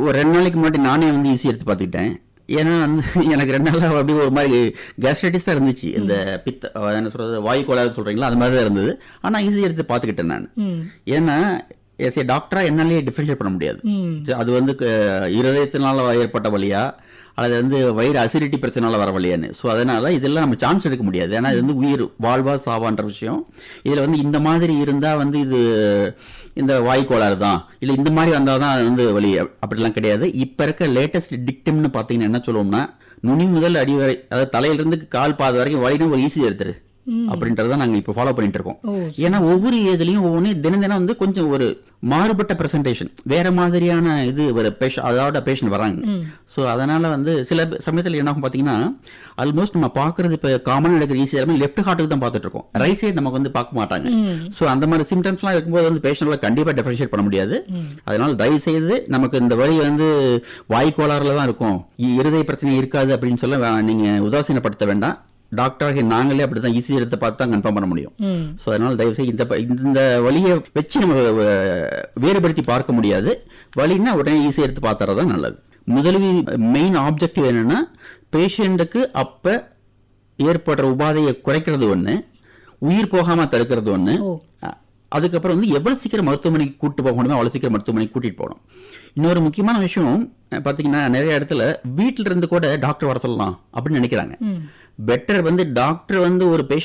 ஒரு ரெண்டு நாளைக்கு முன்னாடி நானே வந்து ஈஸி எடுத்து பார்த்துக்கிட்டேன் ஏன்னா வந்து எனக்கு ரெண்டு நாளாக அப்படியே ஒரு மாதிரி கேஸ்ட்ரைட்டிஸ் தான் இருந்துச்சு இந்த பித்த அஹ் என்ன சொல்றது வாயு கோளாறு சொல்றீங்களா அது மாதிரி தான் இருந்தது ஆனால் ஈஸி எடுத்து பார்த்துக்கிட்டேன் நான் ம் ஏன்னா எஸ் ஏ டாக்டரா என்னாலேயே டிஃபரன்ஷியேட் பண்ண முடியாது ம் சரி, அது வந்து க- இருதயத்தினால ஏற்பட்ட வழியா அல்லது வந்து வயிறு அசிடிட்டி பிரச்சனால வர வழியான்னு ஸோ அதனால இதெல்லாம் நம்ம சான்ஸ் எடுக்க முடியாது ஏன்னா இது வந்து உயிர் வாழ்வா சாவான்ற விஷயம் இதுல வந்து இந்த மாதிரி இருந்தா வந்து இது இந்த வாய் கோளாறு தான் இல்லை இந்த மாதிரி வந்தால் தான் அது வந்து வழி அப்படிலாம் கிடையாது இப்போ இருக்க லேட்டஸ்ட் டிக்டம்னு பார்த்தீங்கன்னா என்ன சொல்லுவோம்னா நுனி முதல் அடி வரை அதாவது தலையிலிருந்து கால் பாத வரைக்கும் வலினா ஒரு ஈஸி எடுத்துரு அப்படின்றத நாங்க இப்போ ஃபாலோ பண்ணிட்டு இருக்கோம் ஓ ஏன்னா ஒவ்வொரு ஏஜ்லயும் ஒவ்வொன்று தினம் தினம் வந்து கொஞ்சம் ஒரு மாறுபட்ட பிரசன்டேஷன் வேற மாதிரியான இது ஒரு பேஷ அதோட பேஷண்ட் வராங்க ஸோ அதனால வந்து சில சமயத்தில் என்ன ஆகும் பார்த்தீங்கன்னா ஆல்மோஸ்ட் நம்ம பார்க்கறது இப்போ காமனாக எடுக்கிற ஈஸி எல்லாமே லெஃப்ட் ஹார்ட்டுக்கு தான் பார்த்துட்டு இருக்கோம் ரைட் சைடு நமக்கு வந்து பார்க்க மாட்டாங்க ஸோ அந்த மாதிரி சிம்டம்ஸ்லாம் இருக்கும்போது வந்து பேஷண்ட்ல கண்டிப்பாக டிஃபரன்ஷியேட் பண்ண முடியாது அதனால தயவு செய்து நமக்கு இந்த வழி வந்து வாய் கோளாறுல தான் இருக்கும் இ- இருதய பிரச்சனை இருக்காது அப்படின்னு சொல்ல வே- நீங்க உதாசீனப்படுத்த வேண்டாம் டாக்டராக நாங்களே அப்படிதான் ஈஸி எடுத்து பார்த்து தான் கன்ஃபார்ம் பண்ண முடியும் ம் ஸோ அதனால தயவு செய்து இந்த ப- இந்த வழியை வச்சு நம்ம அஹ், வேறுபடுத்தி பார்க்க முடியாது வழின்னா உடனே ஈஸியாக எடுத்து பார்த்துறது தான் நல்லது முதலுவி மெயின் ஆப்ஜெக்டிவ் என்னன்னா பேஷண்ட்டுக்கு அப்ப ஏற்படுற உபாதையை குறைக்கிறது ஒண்ணு உயிர் போகாம தடுக்கிறது ஒண்ணு ஓ. அ- அதுக்கப்புறம் வந்து எவ்வளவு சீக்கிரம் மருத்துவமனைக்கு கூட்டு போக முடியுமோ அவ்வளவு சீக்கிரம் மருத்துவமனைக்கு கூட்டிட்டு போகணும் இன்னொரு முக்கியமான விஷயம் அஹ், பாத்தீங்கன்னா நிறைய இடத்துல வீட்டில இருந்து கூட டாக்டர் வர சொல்லலாம் அப்படின்னு நினைக்கிறாங்க ம் பெட்டர் வந்து டாக்டர் வந்து ஒரு பேஷண்ட்